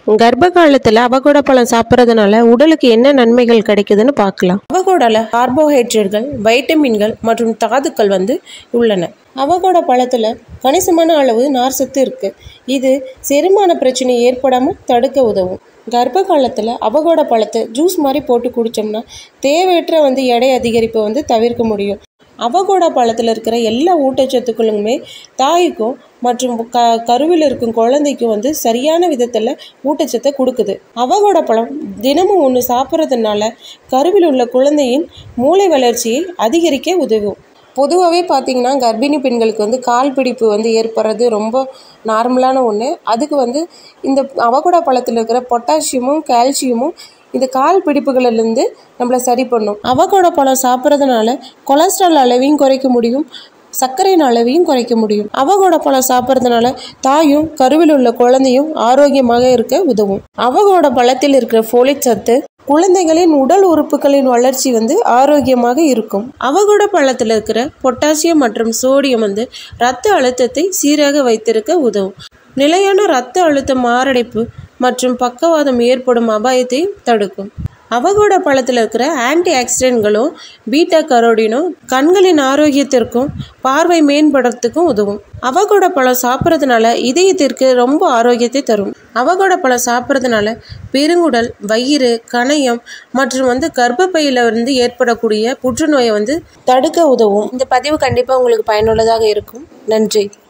கர்ப்ப காலத்தில் அவகோட பழம் சாப்பிட்றதுனால உடலுக்கு என்ன நன்மைகள் கிடைக்குதுன்னு பார்க்கலாம் அவகோடால கார்போஹைட்ரேட்கள் வைட்டமின்கள் மற்றும் தாதுக்கள் வந்து உள்ளன அவகோட பழத்தில் கணிசமான அளவு நார் சத்து இருக்குது இது செரிமான பிரச்சனை ஏற்படாமல் தடுக்க உதவும் கர்ப்ப காலத்தில் அவகோட பழத்தை ஜூஸ் மாதிரி போட்டு குடித்தோம்னா தேவையற்ற வந்து எடை அதிகரிப்பை வந்து தவிர்க்க முடியும் அவகோடா பழத்தில் இருக்கிற எல்லா ஊட்டச்சத்துக்களுமே தாய்க்கும் மற்றும் க கருவில் இருக்கும் குழந்தைக்கும் வந்து சரியான விதத்தில் ஊட்டச்சத்தை கொடுக்குது அவகோடா பழம் தினமும் ஒன்று சாப்பிட்றதுனால கருவில் உள்ள குழந்தையின் மூளை வளர்ச்சியை அதிகரிக்க உதவும் பொதுவாகவே பார்த்தீங்கன்னா கர்ப்பிணி பெண்களுக்கு வந்து கால் பிடிப்பு வந்து ஏற்படுறது ரொம்ப நார்மலான ஒன்று அதுக்கு வந்து இந்த அவகோடா பழத்தில் இருக்கிற பொட்டாசியமும் கால்சியமும் இந்த கால் பிடிப்புகளிலிருந்து நம்மளை சரி பண்ணும் அவகோடா பழம் சாப்பிட்றதுனால கொலஸ்ட்ரால் அளவையும் குறைக்க முடியும் சர்க்கரையின் அளவையும் குறைக்க முடியும் அவகோடா பழம் சாப்பிட்றதுனால தாயும் கருவில் உள்ள குழந்தையும் ஆரோக்கியமாக இருக்க உதவும் அவகோடா பழத்தில் இருக்கிற ஃபோலிக் சத்து குழந்தைகளின் உடல் உறுப்புகளின் வளர்ச்சி வந்து ஆரோக்கியமாக இருக்கும் அவகோட பழத்தில் இருக்கிற பொட்டாசியம் மற்றும் சோடியம் வந்து இரத்த அழுத்தத்தை சீராக வைத்திருக்க உதவும் நிலையான இரத்த அழுத்த மாரடைப்பு மற்றும் பக்கவாதம் ஏற்படும் அபாயத்தையும் தடுக்கும் அவகோட பழத்தில் இருக்கிற ஆன்டி ஆக்சிடென்ட்களும் பீட்டா கரோடினும் கண்களின் ஆரோக்கியத்திற்கும் பார்வை மேம்படுறதுக்கும் உதவும் அவகோட பழம் சாப்பிட்றதுனால இதயத்திற்கு ரொம்ப ஆரோக்கியத்தை தரும் அவகோட பழம் சாப்பிட்றதுனால பெருங்குடல் வயிறு கணையம் மற்றும் வந்து கர்ப்பப்பையில் வந்து ஏற்படக்கூடிய புற்றுநோயை வந்து தடுக்க உதவும் இந்த பதிவு கண்டிப்பாக உங்களுக்கு பயனுள்ளதாக இருக்கும் நன்றி